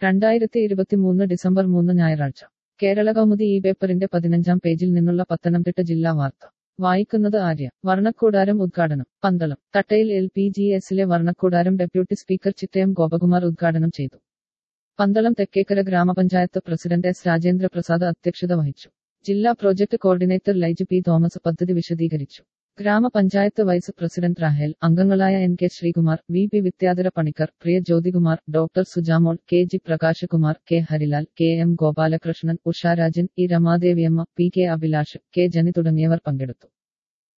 രണ്ടായിരത്തി ഇരുപത്തിമൂന്ന് ഡിസംബർ മൂന്ന് ഞായറാഴ്ച കേരള കൗമുദി ഈ പേപ്പറിന്റെ പതിനഞ്ചാം പേജിൽ നിന്നുള്ള പത്തനംതിട്ട ജില്ലാ വാർത്ത വായിക്കുന്നത് ആര്യ വർണ്ണക്കൂടാരം ഉദ്ഘാടനം Pandalam Thattayil L P G എസിലെ വർണ്ണക്കൂടാരം ഡെപ്യൂട്ടി സ്പീക്കർ ചിറ്റയം ഗോപകുമാർ ഉദ്ഘാടനം ചെയ്തു പന്തളം തെക്കേക്കര ഗ്രാമപഞ്ചായത്ത് പ്രസിഡന്റ് എസ് രാജേന്ദ്ര പ്രസാദ് അധ്യക്ഷത വഹിച്ചു ജില്ലാ project coordinator Laij P Thomas പദ്ധതി വിശദീകരിച്ചു ഗ്രാമപഞ്ചായത്ത് വൈസ് പ്രസിഡന്റ് റാഹേൽ അംഗങ്ങളായ N K Sreekumar V P Vidyadhara Panicker Priya Jyothikumar doctor Sujamol K G Prakashkumar K Harilal K M Gopalakrishnan Usharajan E Ramadeviamma P K Abhilash K Jani തുടങ്ങിയവർ പങ്കെടുത്തു